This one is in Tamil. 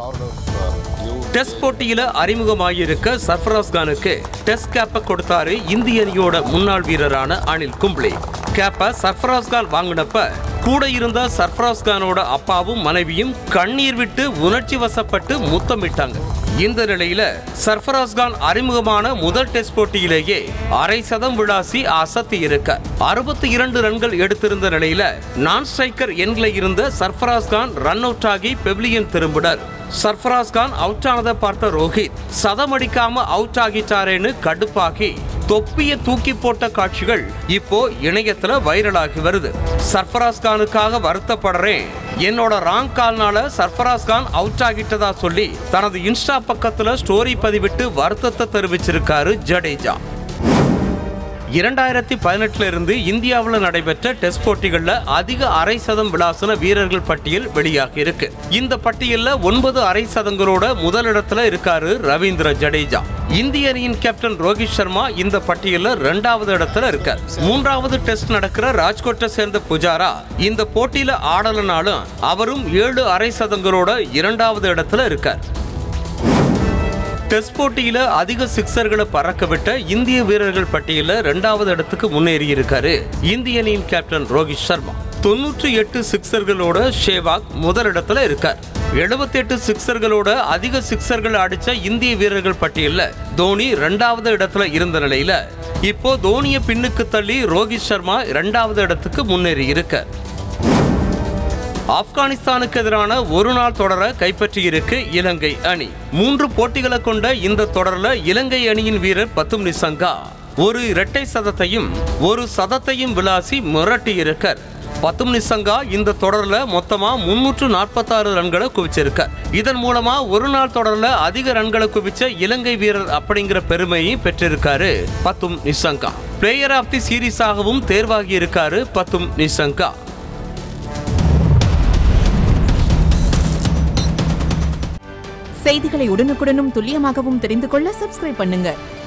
lot of uh, new test போட்டியில அறிமுகமாகியிருக்க சர்ஃபராஸ் கானுக்கு டெஸ்ட் கேப்பை கொடுத்தாரு இந்திய அணியோட முன்னாள் வீரரான அனில் கும்ப்ளே கேப்பை சர்ஃபராஸ் கான் வாங்கினப்ப கூட இருந்த சர்ஃபராஸ் கானோட அப்பாவும் மனைவியும் கண்ணீர் விட்டு உணர்ச்சி வசப்பட்டு முத்தமிட்டாங்க இந்த நிலையில சர்ஃபராஸ் கான் அறிமுகமான முதல் டெஸ்ட் போட்டியிலேயே அரை சதம் விளாசி அசத்தி இருக்க அறுபத்தி இரண்டு ரன்கள் எடுத்திருந்த நிலையில நான் ஸ்ட்ரைக்கர் எண்களை இருந்த சர்ஃபராஸ் கான் ரன் அவுட் ஆகி பெவிலியன் திரும்பினார் சர்ஃபராஸ் கான் அவுட் ஆனதை பார்த்த ரோஹித் சதம் அடிக்காம அவுட் ஆகிட்டாரேன்னு கடுப்பாகி தொப்பிய தூக்கி போட்ட காட்சிகள் இப்போ இணையத்துல வைரலாகி வருது சர்ஃபராஸ் கானுக்காக வருத்தப்படுறேன் என்னோட ராங் கால்னால சர்ஃபராஸ் கான் அவுட் ஆகிட்டதா சொல்லி தனது இன்ஸ்டா பக்கத்துல ஸ்டோரி பதிவிட்டு வருத்தத்தை தெரிவிச்சிருக்காரு ஜடேஜா இரண்டாயிரத்தி பதினெட்டுல இருந்து இந்தியாவில் நடைபெற்ற டெஸ்ட் போட்டிகள்ல அதிக அரை சதம் விளாசின வீரர்கள் பட்டியல் வெளியாகி இருக்கு இந்த பட்டியல்ல ஒன்பது அரை சதங்களோட முதலிடத்துல இருக்காரு ரவீந்திர ஜடேஜா இந்திய அணியின் கேப்டன் ரோஹித் சர்மா இந்த பட்டியல்ல இரண்டாவது இடத்துல இருக்கார் மூன்றாவது டெஸ்ட் நடக்கிற ராஜ்கோட்டை சேர்ந்த புஜாரா இந்த போட்டியில ஆடலனாலும் அவரும் ஏழு அரை சதங்களோட இரண்டாவது இடத்துல இருக்கார் டெஸ்ட் போட்டியில அதிக சிக்சர்களை பறக்க விட்ட இந்திய வீரர்கள் பட்டியல இரண்டாவது இடத்துக்கு முன்னேறி இருக்காரு இந்திய அணியின் கேப்டன் ரோஹித் சர்மா தொன்னூற்றி எட்டு சிக்சர்களோட ஷேவாக் முதலிடத்துல இருக்கார் 78 எட்டு சிக்சர்களோட அதிக சிக்சர்கள் அடிச்ச இந்திய வீரர்கள் பட்டியல்ல தோனி இரண்டாவது இடத்துல இருந்த நிலையில இப்போ தோனியை பின்னுக்கு தள்ளி ரோஹித் சர்மா இரண்டாவது இடத்துக்கு முன்னேறி இருக்கார் ஆப்கானிஸ்தானுக்கு எதிரான ஒரு நாள் தொடரை கைப்பற்றியிருக்கு இலங்கை அணி மூன்று போட்டிகளை கொண்ட இந்த தொடர்ல இலங்கை அணியின் வீரர் பத்தும் நிசங்கா ஒரு இரட்டை சதத்தையும் ஒரு சதத்தையும் விளாசி மிரட்டி இருக்கார் பத்தும் நிசங்கா இந்த தொடர்ல மொத்தமா முன்னூற்று நாற்பத்தாறு ரன்களை குவிச்சிருக்கார் இதன் மூலமா ஒரு நாள் தொடர்ல அதிக ரன்களை குவிச்ச இலங்கை வீரர் அப்படிங்கிற பெருமையை பெற்றிருக்காரு Pathum Nissanka player of the சீரீஸாகவும் தேர்வாகி இருக்காரு பத்தும் நிசங்கா செய்திகளை உடனுக்குடனும் துல்லியமாகவும் தெரிந்து கொள்ள சப்ஸ்கிரைப் பண்ணுங்க